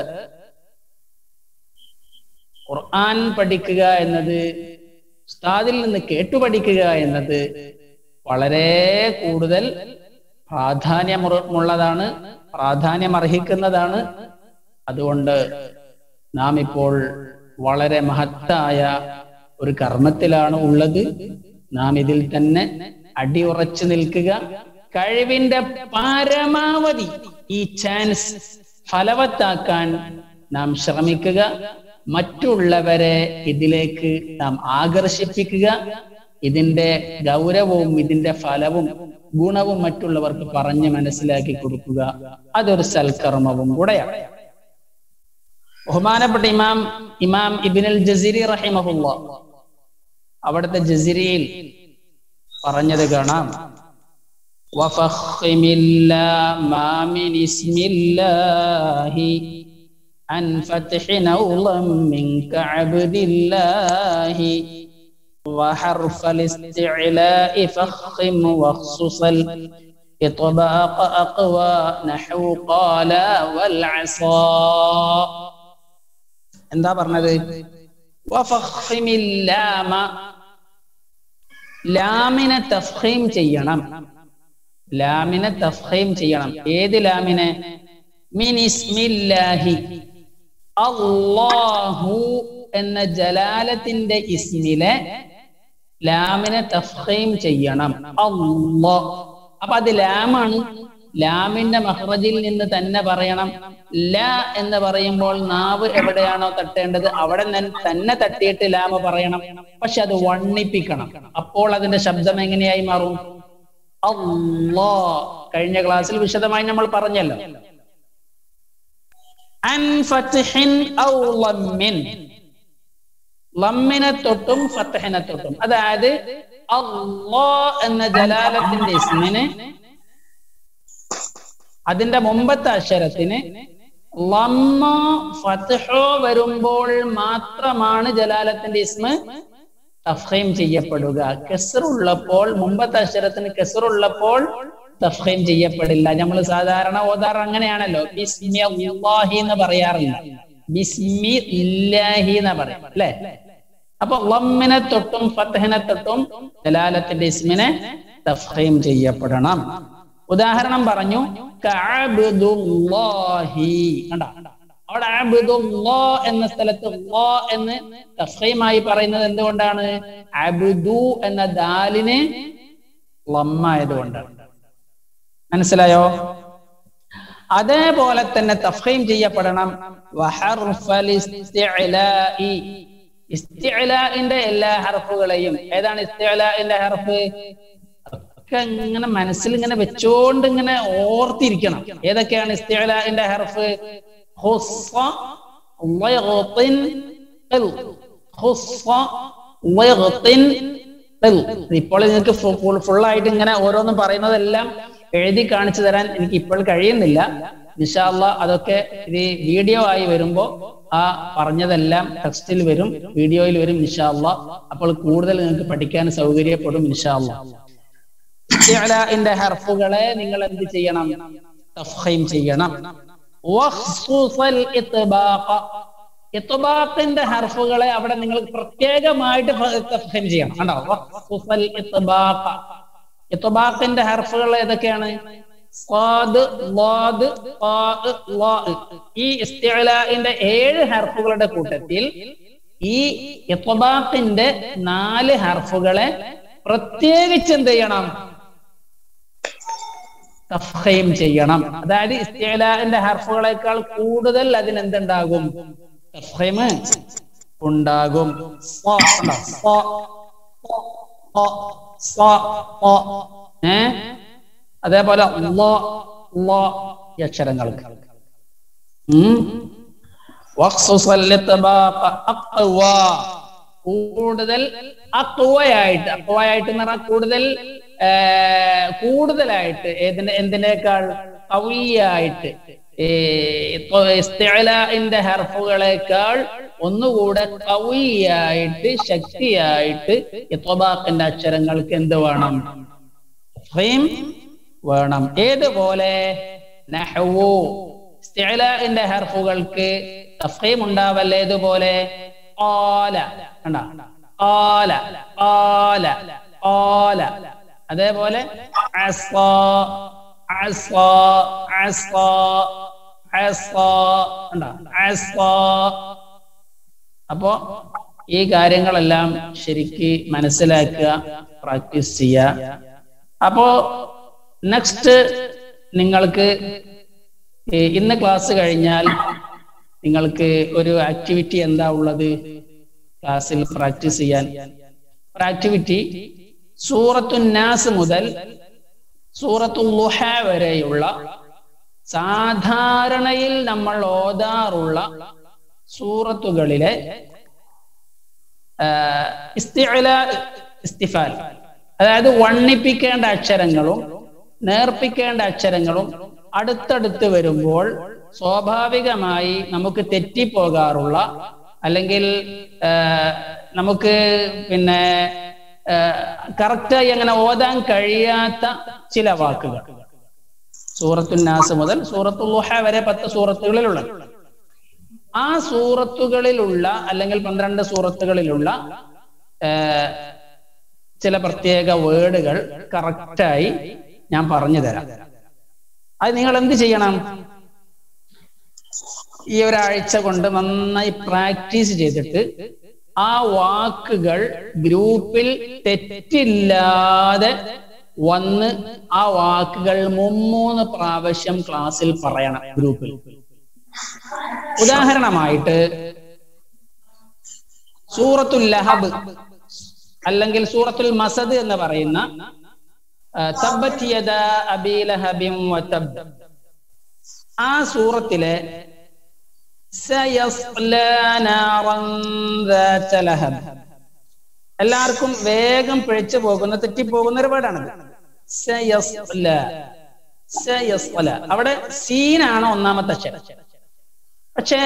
ഖുർആൻ പഠിക്കുക എന്നത് ഉസ്താദിൽ നിന്ന് കേട്ടു പഠിക്കുക എന്നത് വളരെ കൂടുതൽ പ്രാധാന്യമുള്ളതാണ് പ്രാധാന്യം അർഹിക്കുന്നതാണ് അതുകൊണ്ട് നാം ഇപ്പോൾ വളരെ മഹത്തായ ഒരു കർമ്മത്തിലാണ് ഉള്ളത് നാം ഇതിൽ തന്നെ അടിയുറച്ചു നിൽക്കുക കഴിവിന്റെ പരമാവധി ഈ ചാൻസ് ഫലവത്താക്കാൻ നാം ശ്രമിക്കുക മറ്റുള്ളവരെ ഇതിലേക്ക് നാം ആകർഷിപ്പിക്കുക ഇതിന്റെ ഗൗരവവും ഇതിന്റെ ഫലവും ഗുണവും മറ്റുള്ളവർക്ക് പറഞ്ഞ് മനസ്സിലാക്കി കൊടുക്കുക അതൊരു സൽക്കർമ്മവും കൂടെയാണ് ബഹുമാനപ്പെട്ട ഇമാം ഇമാം ഇബിനുൽ ജസീരി റഹിമഹുല്ല അവിടുത്തെ ജസീരിയിൽ പറഞ്ഞത് കാണാം وفخم ما من اسم الله عن فتح نولا منك عبد الله وحرف الاستعلاء فخم واخصص الإطباق أقوى نحو قال والعصا എന്താ പറഞ്ഞത് വഫഖിമില്ലാമ ലാമിനെ തഫ്ഹീം ചെയ്യണം ലാമിനെ തഫ്ഹീം ചെയ്യണം ഏത് ലാമിനെ മിനിസ്മില്ലാഹി അല്ലാഹു എന്ന ജലാലത്തിന്റെ ഇസ്മിലെ ലാമിനെ തഫ്ഹീം ചെയ്യണം അല്ലാ അപ്പൊ അത് ലാമാണ് ലാമിന്റെ മഹ്റജിൽ നിന്ന് തന്നെ പറയണം ല എന്ന് പറയുമ്പോൾ നാവ് എവിടെയാണോ തട്ടേണ്ടത് അവിടെ ന- തന്നെ തട്ടിയിട്ട് ലാമ പറയണം പക്ഷെ അത് വണ്ണിപ്പിക്കണം അപ്പോൾ അതിന്റെ ശബ്ദം എങ്ങനെയായി മാറും അല്ലാ കഴിഞ്ഞ ക്ലാസ്സിൽ വിശദമായി നമ്മൾ പറഞ്ഞല്ലോ അൻ ഫത്ഹിൻ ഔ ലമ്മിൻ ലമ്മിനെ തൊട്ടും ഫത്തഹിനെ തൊട്ടും അതായത് അള്ളാ എന്ന ജലാലത്തിന്റെ ഇസ്മിന് അതിന്റെ മുമ്പത്തെ അക്ഷരത്തിന് ലമ്മോ ഫത്തഹോ വരുമ്പോൾ മാത്രമാണ് ജലാലത്തിന്റെ ഇസ്മ തഫ്ഹീം ചെയ്യപ്പെടുക കെസറുള്ളപ്പോൾ മുമ്പത്തെ അക്ഷരത്തിന് കെസറുള്ളപ്പോൾ തഫ്ഹീം ചെയ്യപ്പെടില്ല നമ്മൾ സാധാരണ ഓതാറ് അങ്ങനെയാണല്ലോ ബിസ്മി അല്ലാഹി എന്ന് പറയാറില്ല ബിസ്മി ഇല്ലാഹി എന്ന് പറയും അല്ലെ അപ്പൊ ലമ്മിനെ തൊട്ടും ഫത്തഹിനെ തൊട്ടും ജലാലത്തിന്റെ ഇസ്മിനെ തഫ്ഹീം ചെയ്യപ്പെടണം ഉദാഹരണം പറഞ്ഞു കഅബ്ദുല്ലാഹി കണ്ടോ അവിടെ അബ്ദുല്ലാ എന്ന സ്ഥലത്ത് ല്ലാ എന്ന് തഫ്ഹീമായി പറയുന്നത് എന്തുകൊണ്ടാണ് അബ്ദു എന്ന ദാലിന് ലമ്മായതുകൊണ്ടാണ് മനസ്സിലായോ അതേപോലെ തന്നെ തഫ്ഹീം ചെയ്യപ്പെടണം വഹർഫൽ ഇസ്തിഅലാഇ ഇസ്തിഅലാഇന്റെ എല്ലാ ഹർഫുകളെയും ഏതാണ് ഇസ്തിഅലാഇന്റെ ഹർഫ് ഒക്കെ ഇങ്ങനെ മനസ്സിൽ ഇങ്ങനെ വെച്ചോണ്ട് ഇങ്ങനെ ഓർത്തിരിക്കണം ഏതൊക്കെയാണ് ഇസ്തിഅലാഇന്റെ ഹർഫ് ഖുസ്സ വയഗ്തിൻ ഖിൽ ഖുസ്സ വയഗ്തിൻ ഖിൽ ഇപ്പോൾ നിങ്ങൾക്ക് ഫുൾ ആയിട്ട് ഇങ്ങനെ ഓരോന്നും പറയുന്നതെല്ലാം എഴുതി കാണിച്ചു തരാൻ എനിക്ക് ഇപ്പോൾ കഴിയുന്നില്ല നിഷാല്ല അതൊക്കെ ഇത് വീഡിയോ ആയി വരുമ്പോ ആ പറഞ്ഞതെല്ലാം ടെക്സ്റ്റിൽ വരും വീഡിയോയിൽ വരും നിഷാല്ല അപ്പോൾ കൂടുതൽ നിങ്ങൾക്ക് പഠിക്കാൻ സൗകര്യപ്പെടും നിഷാല്ല ഇസ്തിഅലാഇന്റെ ഹർഫുകളെ നിങ്ങൾ എന്ത് ചെയ്യണം തഫ്ഹീം ചെയ്യണം വഖ്സുസൽ ഇത്ബാഖ ഇത്ബാഖിന്റെ ഹർഫുകളെ അവിടെ നിങ്ങൾ പ്രത്യേകമായിട്ട് തഫ്ഹീം ചെയ്യണം കണ്ടോ വഖ്സുസൽ ഇത്ബാഖ ഇത്ബാഖിന്റെ ഹർഫുകൾ ഏതൊക്കെയാണ് സ്വാദ് ലാദ് ഖാ ലാ ഈ ഇസ്തിഅലാഇന്റെ ഏഴ് ഹർഫുകളുടെ കൂട്ടത്തിൽ ഈ ഇത്ബാഖിന്റെ നാല് ഹർഫുകളെ പ്രത്യേകിച്ച് എന്ത് ചെയ്യണം തഫ്ഹീം ചെയ്യണം അതായത് ഇസ്തിഅലാഇന്റെ ഹർഫുകളെക്കാൾ കൂടുതൽ അതിനെന്തുണ്ടാകും തഫ്ഹീം ഉണ്ടാകും സ്വ കണ്ടോ? സ്വ, സ്വ, സ്വ, സ്വ. ഏ അതേപോലെ ലോ, ലോ ഈ അക്ഷരങ്ങൾക്ക് ഉം. വഖ്സുസൽ ഇത്ബാഖ അഖ്വ. കൂടുതൽ അക്വയായിട്ട് അക്വയായിട്ട് എന്ന് പറഞ്ഞാൽ കൂടുതൽ ആ, കൂടുതലായിട്ട് ഏതിന്റെ എന്തിനേക്കാൾ കവിയായിട്ട് ഇസ്തിഅലാഇന്റെ ഹർഫുകളെക്കാൾ ഒന്നുകൂടെ കവിയായിട്ട് ശക്തിയായിട്ട് ഇത്ബാഖിന്റെ അക്ഷരങ്ങൾക്ക് എന്ത് വേണം തഫ്ഹീം വേണം ഏതുപോലെ നഹ്വു ഇസ്തിഅലാഇന്റെ ഹർഫുകൾക്ക് തഫ്ഹീം ഉണ്ടാവല്ല ഏതുപോലെ ഖാല കണ്ടോ ഖാല ഖാല ഖാല അതേപോലെ അസ്സാ അസ്സാ അസ്സാ അസ്സാ കണ്ടോ അസ്സാ അപ്പോ ഈ കാര്യങ്ങളെല്ലാം ശരിക്ക് മനസ്സിലാക്കുക പ്രാക്ടീസ് ചെയ്യുക അപ്പോ നെക്സ്റ്റ് നിങ്ങൾക്ക് ഈ ഇന്ന് ക്ലാസ് കഴിഞ്ഞാൽ നിങ്ങൾക്ക് ഒരു ആക്ടിവിറ്റി എന്താ ഉള്ളത് ക്ലാസ്സിൽ പ്രാക്ടീസ് ചെയ്യാൻ ഒരു ആക്ടിവിറ്റി സൂറത്തു നാസ് മുതൽ സൂറത്തു ലുഹ വരെയുള്ള സാധാരണയിൽ നമ്മൾ ഓതാറുള്ള സൂറത്തുകളിലെ ഇസ്തിഅല ഇസ്തിഫാൽ അതായത് വണ്ണിപ്പിക്കേണ്ട അക്ഷരങ്ങളും നേർപ്പിക്കേണ്ട അക്ഷരങ്ങളും അടുത്തടുത്ത് വരുമ്പോൾ സ്വാഭാവികമായി നമുക്ക് തെറ്റിപ്പോകാറുള്ള അല്ലെങ്കിൽ ആ, നമുക്ക് പിന്നെ കറക്റ്റായി അങ്ങനെ ഓതാൻ കഴിയാത്ത ചില വാക്കുകൾ സൂറത്തുൽ നാസ് മുതൽ സൂറത്തുൽ ലുഹ വരെ പത്ത് സൂറത്തുകളിലുള്ളത് ആ സൂറത്തുകളിലുള്ള അല്ലെങ്കിൽ പന്ത്രണ്ട് സൂറത്തുകളിലുള്ള ആ, ചില പ്രത്യേക വേർഡുകൾ കറക്റ്റായി ഞാൻ പറഞ്ഞു തരാം അത് നിങ്ങൾ എന്ത് ചെയ്യണം ഈ ഒരാഴ്ച കൊണ്ട് നന്നായി പ്രാക്ടീസ് ചെയ്തിട്ട് ആ വാക്കുകൾ ഗ്രൂപ്പിൽ തെറ്റില്ലാതെ വന്ന് ആ വാക്കുകൾ മുമ്മൂന്ന് പ്രാവശ്യം ക്ലാസ്സിൽ പറയണം ഗ്രൂപ്പിൽ ഉദാഹരണമായിട്ട് സൂറത്തുൽ ലഹബ് അല്ലെങ്കിൽ സൂറത്തുൽ മസദ് എന്ന് പറയുന്ന ആ, തബ്ബത് യദാ അബീ ലഹബിൻ വതബ് ആ സൂറത്തിലെ സയസ്ലാ നാറൻ ذات ലഹബ് എല്ലാവർക്കും വേഗം പിഴച്ചു പോകുന്ന തെറ്റിപ്പോകുന്ന ഒരു വേർഡാണത് സയസ്ല സയസ്ല അവിടെ സീനാണ് ഒന്നാമത്തെ അക്ഷരം പക്ഷേ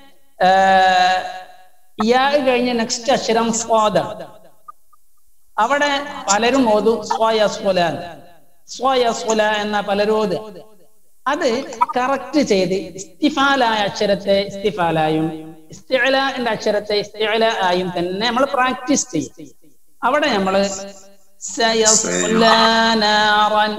ഇയാൾ കഴിഞ്ഞ നെക്സ്റ്റ് അക്ഷരം സ്വാദാണ് അവിടെ പലരും ഓതു സ്വയസ്വല സ്വയസ്വല എന്ന പലരും ഓത് അത് കറക്റ്റ് ചെയ്ത് ഇസ്തിഫാലായ അക്ഷരത്തെ ഇസ്തിഫാലായും ഇസ്തിഅലാന്റെ അക്ഷരത്തെ ഇസ്തിഅല ആയും തന്നെ നമ്മൾ പ്രാക്ടീസ് ചെയ്യും അവിടെ നമ്മൾ സയസ്ലാനാറൻ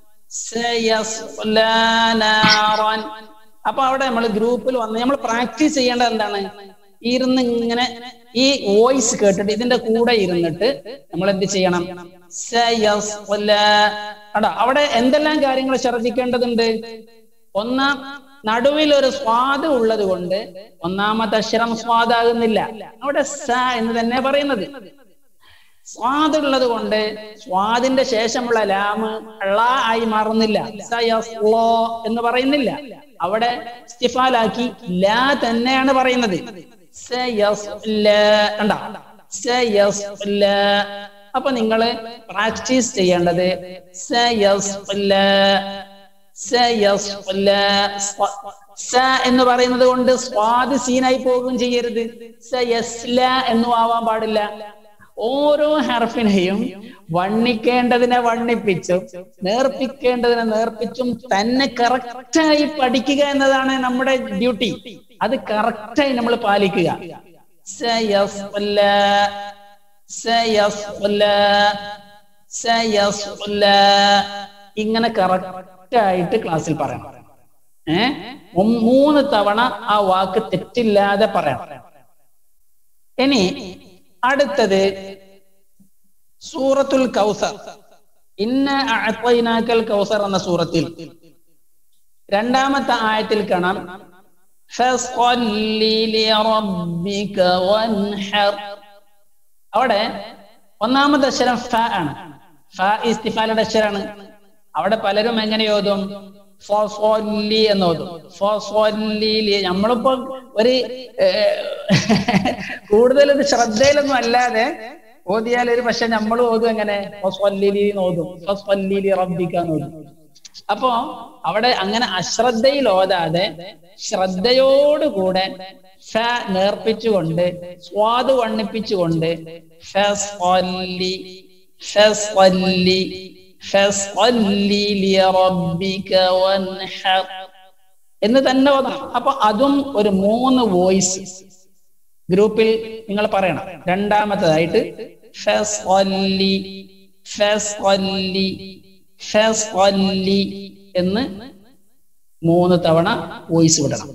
സയസ്ലാനാറൻ അപ്പൊ അവിടെ നമ്മൾ ഗ്രൂപ്പിൽ വന്ന് നമ്മൾ പ്രാക്ടീസ് ചെയ്യേണ്ടത് എന്താണ് ഇരുന്ന് ഇങ്ങനെ ഈ വോയിസ് കേട്ടിട്ട് ഇതിന്റെ കൂടെ ഇരുന്നിട്ട് നമ്മൾ എന്ത് ചെയ്യണം സയസ്ല അടാ അവിടെ എന്തെല്ലാം കാര്യങ്ങൾ ശ്രദ്ധിക്കേണ്ടതുണ്ട് ഒന്നാം നടുവിൽ ഒരു സ്വാദ് ഉള്ളത് കൊണ്ട് ഒന്നാമത്തെ അക്ഷരം സ്വാദാകുന്നില്ല അവിടെ സ എന്ന് തന്നെ പറയുന്നത് സ്വാദ് ഉള്ളത് കൊണ്ട് സ്വാദിന്റെ ശേഷമുള്ള ലാമ് ള ആയി മാറുന്നില്ല സയസ്ലോ എന്ന് പറയുന്നില്ല അവിടെ ഇസ്തിഫാലാക്കി ലാ തന്നെയാണ് പറയുന്നത് സയസ്ല കണ്ടാ സയസ്ല അപ്പൊ നിങ്ങള് പ്രാക്ടീസ് ചെയ്യേണ്ടത് സയസ്ല സയസ്ല സ്വ- സ എന്ന് പറയുന്നത് കൊണ്ട് സ്വാദ് സീനായി പോകുകയും ചെയ്യരുത് സയസ്ല എന്നും ആവാൻ പാടില്ല ഓരോ ഹർഫിനെയും വണ്ണിക്കേണ്ടതിനെ വണ്ണിപ്പിച്ചും നേർപ്പിക്കേണ്ടതിനെ നേർപ്പിച്ചും തന്നെ കറക്റ്റായി പഠിക്കുക എന്നതാണ് നമ്മുടെ ഡ്യൂട്ടി അത് കറക്റ്റായി നമ്മൾ പാലിക്കുക സയസ്ല സയസ്ല സയസ്ല ഇങ്ങനെ കറക്റ്റ് ആയിട്ട് ക്ലാസ്സിൽ പറയണം ഏ മൂ- മൂന്ന് തവണ ആ വാക്ക് തെറ്റില്ലാതെ പറയണം ഇനി അടുത്തത് സൂറത്തുൽ കൗസർ ഇന്ന അഅ്തൈനാക്കൽ കൗസർ എന്ന സൂറത്തിൽ രണ്ടാമത്തെ ആയത്തിൽ കാണാം ഫസ്ഖല്ലി ലിറബ്ബിക വൻഹർ അവിടെ ഒന്നാമത്തെ അക്ഷരം ഫ ആണ് ഫ ഇസ്തിഫാലയുടെ അക്ഷരാണ് അവിടെ പലരും എങ്ങനെ ഓതും ഫോസ്വല്ലി എന്ന് ഓതും ഫോസ്വല്ലി ലി- നമ്മളിപ്പോ ഒരു ഏർ, കൂടുതൽ ഒരു ശ്രദ്ധയിലൊന്നും അല്ലാതെ ഓതിയാൽ ഒരു പക്ഷെ നമ്മൾ ഓതും എങ്ങനെ ഫോസ്വല്ലി എന്ന് ഓതും ഫോസ്വല്ലി റബ്ബിക്കാന്ന് ഓതും അപ്പോ അവിടെ അങ്ങനെ അശ്രദ്ധയിൽ ഓതാതെ ശ്രദ്ധയോടുകൂടെ ഫ നേർപ്പിച്ചുകൊണ്ട് സ്വാദ് വണ്ണിപ്പിച്ചുകൊണ്ട് ഫസ്വല്ലി ഫസ്വല്ലി ഫസ്വല്ലി ലിറബ്ബിക വൻഹർ എന്ന് തന്നെ ഓതണം അപ്പൊ അതും ഒരു മൂന്ന് വോയിസ് ഗ്രൂപ്പിൽ നിങ്ങൾ പറയണം രണ്ടാമത്തേതായിട്ട് ഫസ്വല്ലി ഫസ്വല്ലി ഫസ്വല്ലി എന്ന് മൂന്ന് തവണ വോയിസ് വിടണം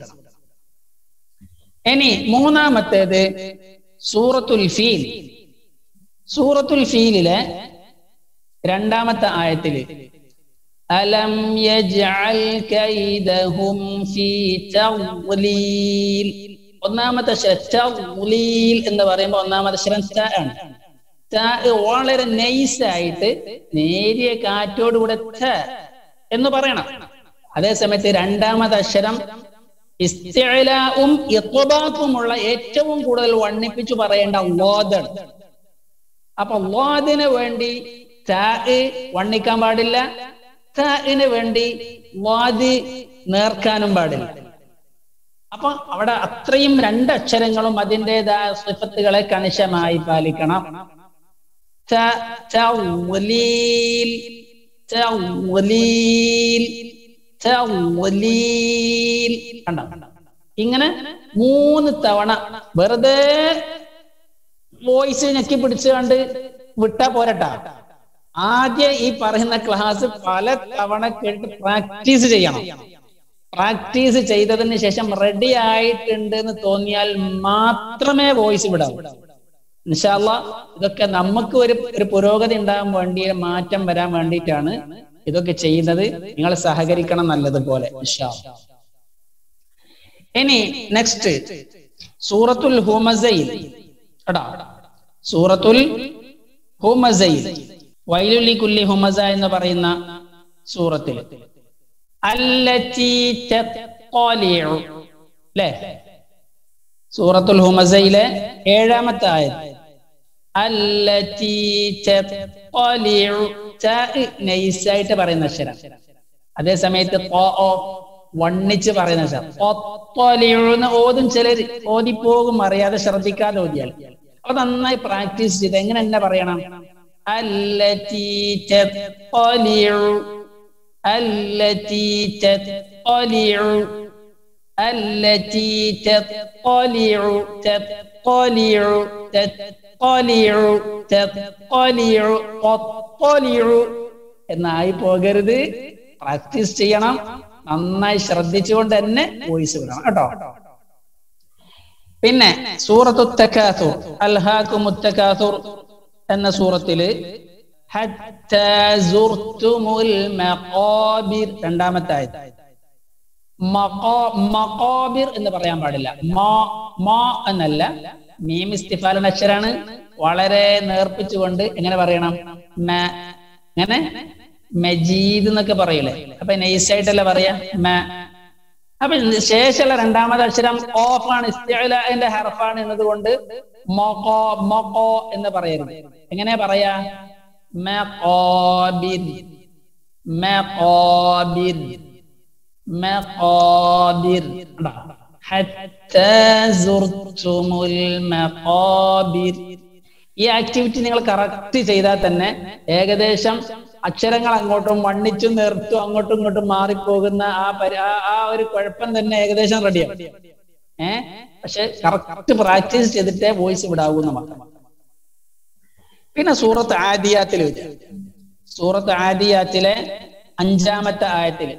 ഇനി മൂന്നാമത്തേത് സൂറത്തുൽ ഫീൽ സൂറത്തുൽ ഫീലിലെ രണ്ടാമത്തെ ആയത്തില് അലം യജ്അൽ കൈദഹും ഫീ തഗ്ലീൽ ഒന്നാമത്തെ അക്ഷരം തഗ്ലീൽ എന്ന് പറയുമ്പോൾ ഒന്നാമത്തെ അക്ഷരം ത ആണ് ത വളരെ നൈസ് ആയിട്ട് നേരിയ കാറ്റോടുകൂടെ ത എന്ന് പറയണം അതേസമയത്ത് രണ്ടാമത്തെ അക്ഷരം ഇസ്തിഅലാഉം ഇത്ബാഖുമുള്ള ഏറ്റവും കൂടുതൽ വണ്ണിപ്പിച്ചു പറയേണ്ട ലോദാണ് അപ്പൊ ലോദിന് വേണ്ടി താ വണ്ണിക്കാൻ പാടില്ല താന് വേണ്ടി വാദി നേർക്കാനും പാടില്ല അപ്പൊ അവിടെ അത്രയും രണ്ട് അക്ഷരങ്ങളും അതിൻ്റെതായ സിഫത്തുകളെ കണിശമായി പാലിക്കണം ത- തൗലീൽ, തൗലീൽ, തൗലീൽ. കണ്ടോ ഇങ്ങനെ മൂന്ന് തവണ വെറുതെ വോയിസ് ഞെക്കി പിടിച്ചുകൊണ്ട് വിട്ടാ പോരട്ടാ ആദ്യം ഈ പറയുന്ന ക്ലാസ് പല തവണ കേട്ട് പ്രാക്ടീസ് ചെയ്യണം പ്രാക്ടീസ് ചെയ്തതിന് ശേഷം റെഡി ആയിട്ടുണ്ട് എന്ന് തോന്നിയാൽ മാത്രമേ വോയിസ് വിടാവൂ ഇൻഷാല്ല ഇതൊക്കെ നമുക്ക് ഒരു ഒരു പുരോഗതി ഉണ്ടാകാൻ വേണ്ടി മാറ്റം വരാൻ വേണ്ടിയിട്ടാണ് ഇതൊക്കെ ചെയ്യുന്നത് നിങ്ങൾ സഹകരിക്കണം നല്ലതുപോലെ ഇൻഷാ അല്ലാ. ഇനി നെക്സ്റ്റ് സൂറത്തുൽ ഹുമസയിൽ എടാ സൂറത്തുൽ ഹുമസയിൽ വൈലുലി കുല്ലി ഹുമസ എന്ന് പറയുന്ന സൂറത്തിൽ അല്ലത്തി തത്ഖലിഉ ല്ലേ സൂറത്തുൽ ഹുമസയിലെ ഏഴാമത്തെ ആയത് അല്ലത്തി തത്ഖലിഉ ത നൈസായിട്ട് പറയുന്ന അക്ഷരം അതേ സമയത്ത് ഖ ഓ വണ്ണിച്ച് പറയുന്ന അക്ഷരം ഖത്തലിഉന്ന് ഓതും ചിലര് ഓതിപ്പോകും അറിയാതെ ശ്രദ്ധിക്കാതെ ഓതിയാൽ അപ്പൊ നന്നായി പ്രാക്ടീസ് ചെയ്ത് എങ്ങനെ തന്നെ പറയണം അല്ലത്തി തത്ഖലിഉ അല്ലത്തി തത്ഖലിഉ التي تطلع تطلع تطلع تطلع تطلع എന്നായി പോകരുത് പ്രാക്ടീസ് ചെയ്യണം നന്നായി ശ്രദ്ധിച്ചുകൊണ്ട് തന്നെ വോയിസ് വിടണം കേട്ടോ പിന്നെ സൂറത്തു തക്കാസുർ അൽഹാഖുമുത്തക്കാസുർ എന്ന സൂറത്തില് ഹത്താ സുർത്തുമുൽ മഖാബിർ രണ്ടാമത്തെ ആയത് മഖാബിർ എന്ന് പറയാൻ പാടില്ല മാ മാ എന്നല്ല മീം ഇസ്തിഫാലിന്റെ അക്ഷരാണ് വളരെ നേർപ്പിച്ചുകൊണ്ട് എങ്ങനെ പറയണം മ അങ്ങനെ മജീദ് എന്നൊക്കെ പറയൂലേ അപ്പൊ നൈസായിട്ടല്ലേ പറയാ മ അപ്പൊ ശേഷമുള്ള രണ്ടാമത്തെ അക്ഷരം ഓഫ് ആണ് ഇസ്തിഅലിന്റെ ഹർഫാണ് എന്നതുകൊണ്ട് മൊക്കോ മൊക്കോ എന്ന് പറയരുത് എങ്ങനെ പറയാ മഖാബിർ മഖാബിർ മഖാബിർ കണ്ടോ? ഹത്താ സുർത്തുമുൽ മഖാബിർ ഈ ആക്ടിവിറ്റി നിങ്ങൾ കറക്റ്റ് ചെയ്താൽ തന്നെ ഏകദേശം അക്ഷരങ്ങൾ അങ്ങോട്ടും വണ്ണിച്ചും നിർത്തും അങ്ങോട്ടും ഇങ്ങോട്ടും മാറിപ്പോകുന്ന ആ പരി ആ- ആ ഒരു കുഴപ്പം തന്നെ ഏകദേശം റെഡിയാവും ഏ പക്ഷെ കറക്റ്റ് പ്രാക്ടീസ് ചെയ്തിട്ടേ വോയിസ് വിടാവൂന്ന് മാത്രം പിന്നെ സൂറത്ത് ആദിയാത്തിൽ വരും സൂറത്ത് ആദിയാത്തിലെ അഞ്ചാമത്തെ ആയത്തില്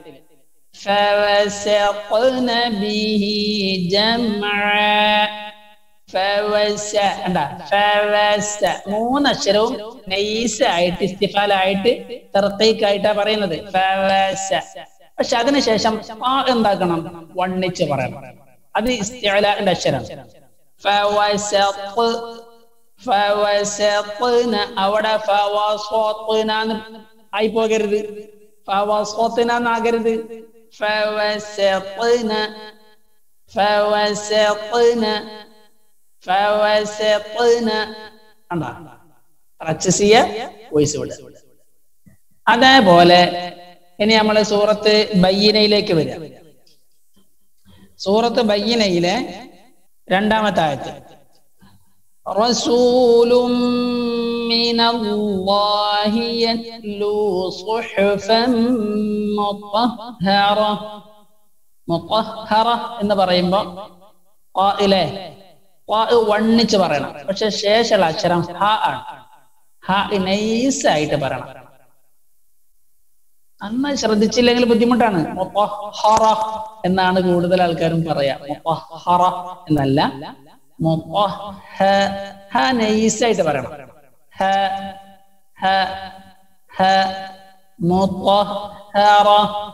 فوسطن به جمعا ഫവസ കണ്ടാ ഫവസ മൂന്ന് അക്ഷരവും നൈസ് ആയിട്ട് ഇസ്തിഫാലായിട്ട് തെർത്തീക്കായിട്ടാ പറയുന്നത് ഫവസ പക്ഷെ അതിനുശേഷം ആ എന്താക്കണം വണ്ണിച്ച് പറയണം അത് ഇസ്തിഅലാന്റെ അക്ഷരം ഫവസഖ് ഫവസഖ്ന അവിടെ ഫവസഖ്ന ആയി പോകരുത് ഫവസഖ്ന എന്നാകരുത് ഫവസഖ്ന ഫവസഖ്ന ഫവസഖ്ന കണ്ടാ പർച്ചേസ് ചെയ്യ വോയിസ് വിടുക അതേപോലെ ഇനി നമ്മൾ സൂറത്ത് ബയ്യനയിലേക്ക് വരിക സൂറത്ത് ബയ്യനയിലെ രണ്ടാമത്തെ ആയത്ത് رسول من الله يتلو صحفا مطهرة مطهرة എന്ന് പറയുമ്പോ ഖായിലെ ഖാ വണ്ണിച്ച് പറയണം പക്ഷെ ശേഷമുള്ള അക്ഷരം ഹ ആണ് ഹ നൈസ് ആയിട്ട് പറയണം നന്നായി ശ്രദ്ധിച്ചില്ലെങ്കിൽ ബുദ്ധിമുട്ടാണ് മുത്തഹറ എന്നാണ് കൂടുതൽ ആൾക്കാരും പറയാ മുത്തഹറ എന്നല്ല മുത്തഹ ഹ നൈസായിട്ട് പറയണം ഹ ഹ ഹ മുത്തഹറ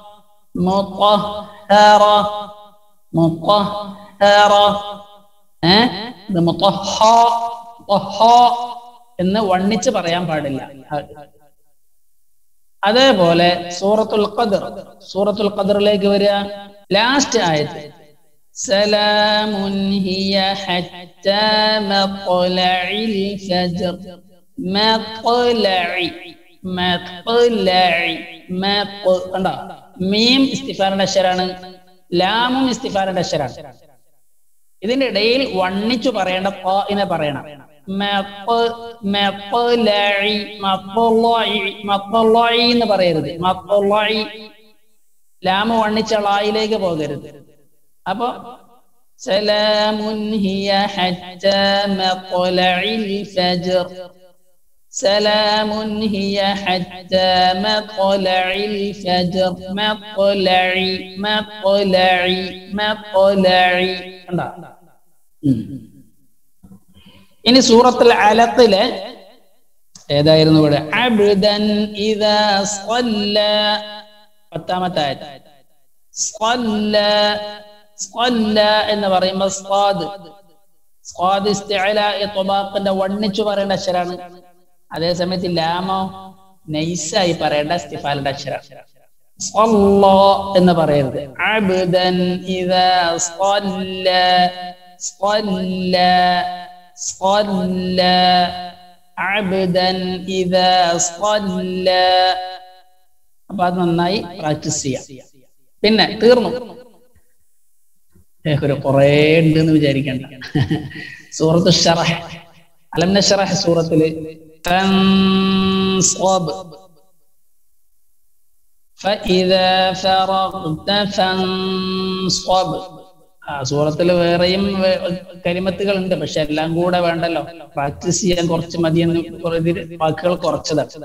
മുത്തഹറ മുത്തഹറ ഏ ഇത് മുത്തഹ മുത്തഹ എന്ന് വണ്ണിച്ച് പറയാൻ പാടില്ല അതേപോലെ സൂറത്തുൽ ഖദർ സൂറത്തുൽ ഖദറിലേക്ക് വരിക ലാസ്റ്റ് ആയത് സലാമുൻ ഹിയ ഹത്താ മഖ്ലഇൽ ഫജ്ർ മഖ്ലഇ മഖ്ലഇ മഖ് കണ്ടോ മീം ഇസ്തിഫാറിന്റെ അക്ഷരാണ് ലാമും ഇസ്തിഫാറിന്റെ അക്ഷരാണ് ഇതിന്റെ ഇടയിൽ വണ്ണിച്ചു പറയേണ്ട ഖാഇനെ പറയണം മഖ്- മഖ്ലഇ, മഖ്ലഇ, മഖ്ലഇ എന്ന് പറയരുത് മഖ്ലഇ. ലാമ് വണ്ണിച്ച ളായിലേക്ക് പോകരുത് അപ്പൊ സലാമുൻ ഹിയ ഹത്താ മഖ്ലഇൽ ഫജ്ർ സലാമുൻ ഹിയ ഹത്താ മഖ്ലഇൽ ഫജ്ർ മഖ്ലഇ മഖ്ലഇ മഖ്ലഇ കണ്ടോ ഉം. ഇനി സൂറത്തുൽ അലത്തിലെ ഏതായിരുന്നു ഇവിടെ അബ്ദൻ ഇദാ സ്വല്ല പത്താമത്തെ ആയത് സ്വല്ല സ്വല്ല എന്ന് പറയുമ്പോൾ സ്വാദ് സ്വാദ് ഇസ്തിഅല തൊബാഖിന്റെ വണ്ണിച്ചു പറയേണ്ട അക്ഷരാണ് അതേ സമയത്ത് ലാമോ നൈസായി പറയേണ്ട ഇസ്തിഫാലിന്റെ അക്ഷരം സ്വല്ലോ എന്ന് പറയരുത് അബ്ദൻ ഇദാ സ്വല്ല സ്വല്ല സ്വല്ല അബ്ദൻ ഇദാ സ്വല്ല അപ്പൊ അത് നന്നായി പ്രാക്ടീസ് ചെയ്യാം പിന്നെ തീർന്നു ഒരു കുറേ ഉണ്ട് എന്ന് വിചാരിക്കണ്ട സൂറത്ത് ഷറഹ് അലം നഷറഹ് സൂറത്തില് തൻസബ് فإذا فرغت فانصب ആ സൂറത്തിൽ വേറെയും കരിമത്തുകൾ ഉണ്ട് പക്ഷെ എല്ലാം കൂടെ വേണ്ടല്ലോ പ്രാക്ടീസ് ചെയ്യാൻ കുറച്ച് മതിയെന്ന് ഇതിൽ വാക്കുകൾ കുറച്ചതാണ്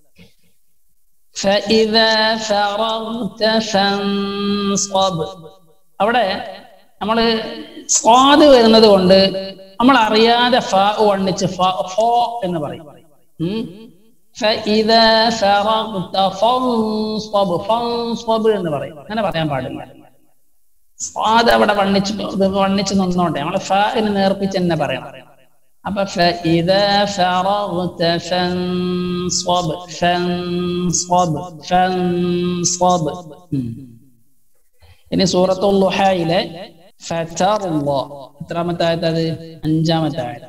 فإذا فرغت فانصب അവിടെ നമ്മൾ സ്വാദ് വരുന്നത് കൊണ്ട് നമ്മൾ അറിയാതെ ഫ വണ്ണിച്ച് ഫോ എന്ന് പറയും فإذا فرغت فانصب فانصب എന്ന് പറയും അങ്ങനെ പറയാൻ പാടില്ല സ്വാദ് അവിടെ വണ്ണിച്ച് വണ്ണിച്ച് നിന്നോട്ടെ നമ്മളെ ഫിന് നേർപ്പിച്ച് തന്നെ പറയണം അപ്പൊ فإذا فرغت فانصب فانصب فانصب ഇനി സൂറത്തുൽ ലുഹയിലെ ഫതറുള്ള എത്രാമത്തെ ആയത് അത് അഞ്ചാമത്തെ ആയത്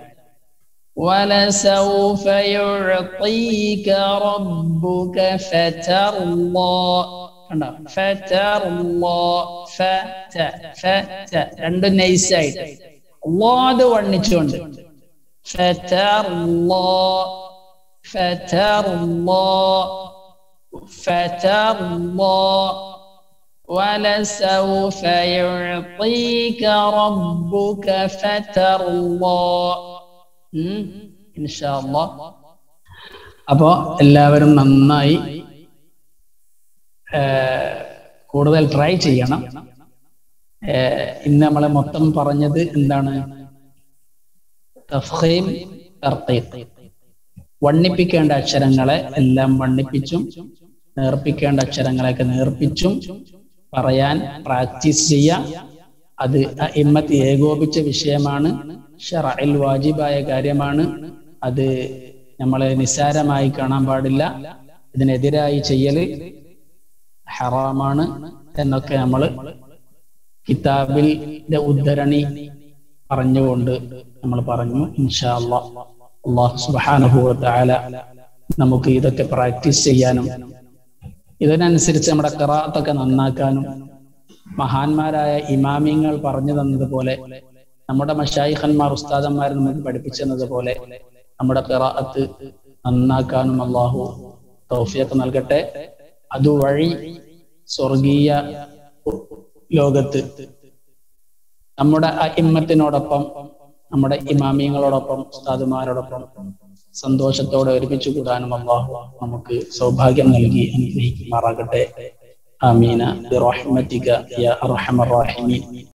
ولسوف يعطيك ربك فترضى കണ്ടോ ഫതറുള്ള ഫത ഫത രണ്ടും നൈസായിട്ട് അള്ളാഹ് വണ്ണിച്ചുകൊണ്ട് ഫതറുള്ള ഫതറുള്ള ഫതറുള്ള ولسوف يعطيك ربك فترضى ഇൻഷാല്ല അപ്പോ എല്ലാവരും നന്നായി കൂടുതൽ ട്രൈ ചെയ്യണം ഇന്ന് നമ്മളെ മൊത്തം പറഞ്ഞത് എന്താണ് തഫ്ഹീം തർത്തീഖ് വണ്ണിപ്പിക്കേണ്ട അക്ഷരങ്ങളെ എല്ലാം വണ്ണിപ്പിച്ചും നേർപ്പിക്കേണ്ട അക്ഷരങ്ങളെയൊക്കെ നേർപ്പിച്ചും പറയാൻ പ്രാക്ടീസ് ചെയ്യാം അത് ഇമ്മത്ത് ഏകോപിച്ച വിഷയമാണ് ഷറയിൽ വാജിബായ കാര്യമാണ് അത് നമ്മളെ നിസ്സാരമായി കാണാൻ പാടില്ല ഇതിനെതിരായി ചെയ്യല് ഹറാമാണ് എന്നൊക്കെ നമ്മൾ കിതാബിന്റെ ഉദ്ധരണി പറഞ്ഞുകൊണ്ട് നമ്മൾ പറഞ്ഞു ഇൻഷാ അള്ളാഹു സുബ്ഹാനഹു വതആല നമുക്ക് ഇതൊക്കെ പ്രാക്ടീസ് ചെയ്യാനും ഇതിനനുസരിച്ച് നമ്മുടെ ഖിറാഅത്തൊക്കെ നന്നാക്കാനും മഹാന്മാരായ ഇമാമിങ്ങൾ പറഞ്ഞു തന്നതുപോലെ നമ്മുടെ മഷായിഖന്മാർ ഉസ്താദന്മാർ നമുക്ക് പഠിപ്പിച്ചു തന്നതുപോലെ നമ്മുടെ ഖിറാഅത്ത് നന്നാക്കാനും അള്ളാഹു തൗഫീഖ് നൽകട്ടെ അതുവഴി സ്വർഗീയ ലോകത്ത് നമ്മുടെ ഇമ്മത്തിനോടൊപ്പം നമ്മുടെ ഇമാമിയങ്ങളോടൊപ്പം ഉസ്താദുമാരോടൊപ്പം സന്തോഷത്തോടെ ഒരുമിച്ച് കൂടാനും അള്ളാഹു നമുക്ക് സൗഭാഗ്യം നൽകി അനുഗ്രഹിക്കുമാറാകട്ടെ ആമീന ബിറഹ്മതിക യാ അർഹമർ റഹീമീൻ